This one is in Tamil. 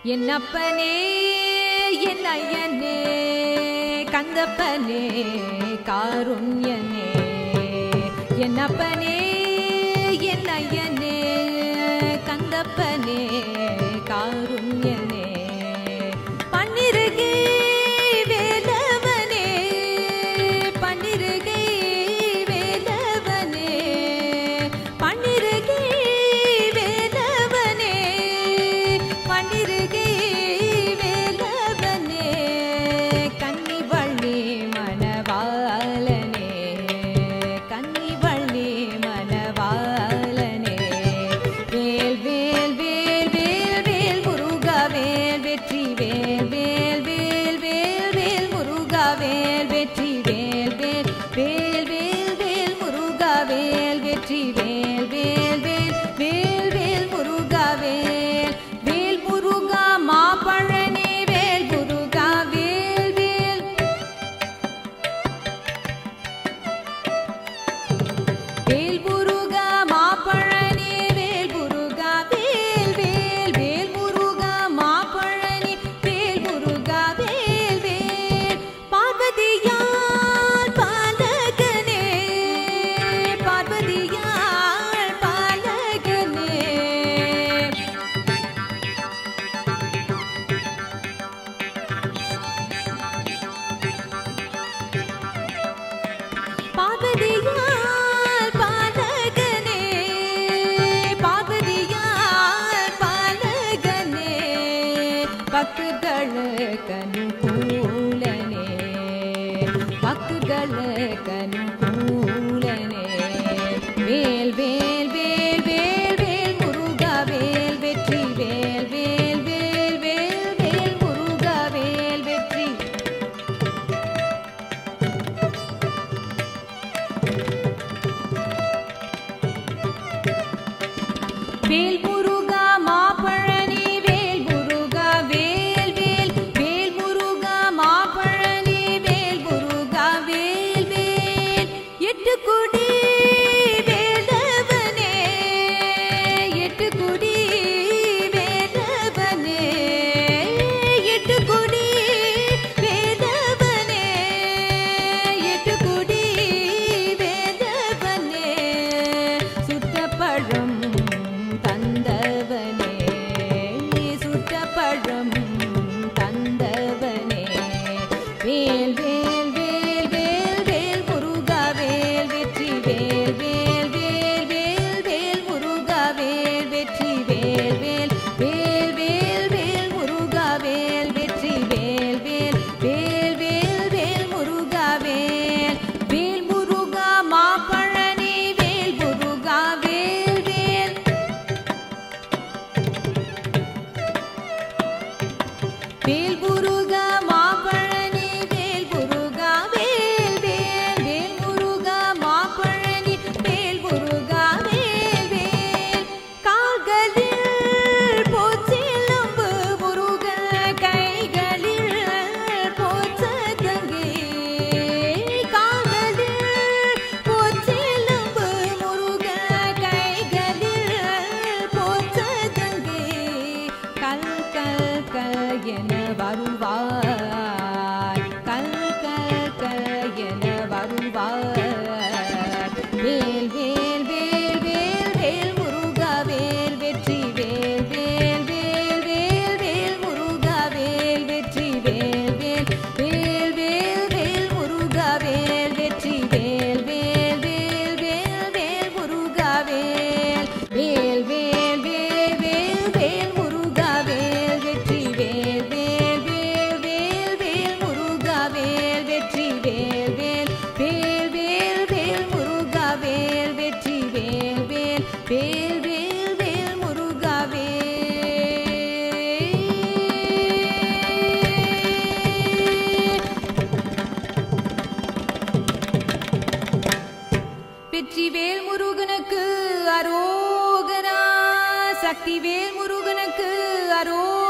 என்னப்பனே என் ஐயனே கந்தப்பனே காருண்யனே என்னப்பனே என் ஐயனே கந்தப்பனே காருண்யனே பன்னிருகே வேலவனே பன்னிருகே வேலவனே பன்னிருகே வேலவனே பன்னிருகே வேலவனே கன்னிவள்ளி மணவாளனே கன்னிவள்ளி மணவாளனே வேல் வேல் வேல் வேல் வேல் முருகா வேல் வெற்றி வேல் வேல் வேல் வேல் வேல் முருகா வேல் வெற்றி வேல் வேல் வேல் வேல் வேல் முருகா வேல் வெற்றி வேல் வேல் வேல் வேல் வேல் முருகா வேல் வேல் முருகா மாப்பழனே வேல் முருகா வேல் வேல் வேல் முருகா மாப்பழனி வேல் முருகா வேல் வேல் வேல் முருகா மாப்பழனி வேல் முருகா வேல் வேல் பார்வதியால் பாலகனே பார்வதியால் பாலகனே பார்வதியால் பாலகனே பார்வதியால் பாலகனே பக்குகளுக்கு அனுகூலனே பக்குகளுக்கு அனுகூலனே வேல் வேல் வேல் வேல் வேல் முருகா வேல் வெற்றி வேல் வேல் வேல் வேல் வேல் முருகா வேல் வெற்றி வேல் முருகா மாப்பழனி வேல் முருகா வேல் வேல் வேல் முருகா மாப்பழனி வேல் முருகா வேல் வேல் எட்டு குடி வேலவனே எட்டு குடி வேலவனே எட்டு குடி வேலவனே எட்டு குடி வேலவனே சுட்டப்பழம் தந்தவனே சுட்டப்பழம் தந்தவனே வேல் வேல் வேல் வேல் வேல் முருகா வேல் வெற்றி வேல் வேல் வேல் வேல் வேல் முருகா வேல் வெற்றி வேல் வேல் வேல் வேல் வேல் முருகா வேல் வெற்றி வேல் வேல் வேல் வேல் வேல் முருகா வேல் வேல் முருகா மாப்பழனி வேல் முருகா வேல் வேல் வேல் முருகா மாப்பழனி வேல் முருகா வேல் வேல் வேல் முருகா மாப்பழனி வேல் முருகா வேல் வேல் கால்களில் போச்சிலம்பு முருகன் கைகளில் போச்சதங்கே கால்களில் போச்சிலம்பு முருகன் கைகளில் போச்சதங்கே கல் கல் கல் என வருவார் கல் கல் கல் என வருவார் வேல் வேல் வேல் வேல் வேல் முருகா வேல் வெற்றி வேல் வேல் வேல் வேல் வேல் முருகா வேல் வெற்றி வேல் வேல் வேல் வேல் வேல் முருகா வேல் வெற்றி வேல் வேல் வேல் வேல் வேல் முருகா வேல் வேல் வேல் வேல் வேல் வேல் முருகா வேல் வெற்றி வேல் வேல் வேல் வேல் வேல் முருகா வேல் வெற்றி வேல் வேல் வேல் வேல் வேல் முருகா வேல் வெற்றி வேல் வேல் வேல் வேல் வேல் முருகா வேல் வெற்றிவேல் முருகனுக்கு அரோகரா சக்திவேல் முருகனுக்கு அரோகரா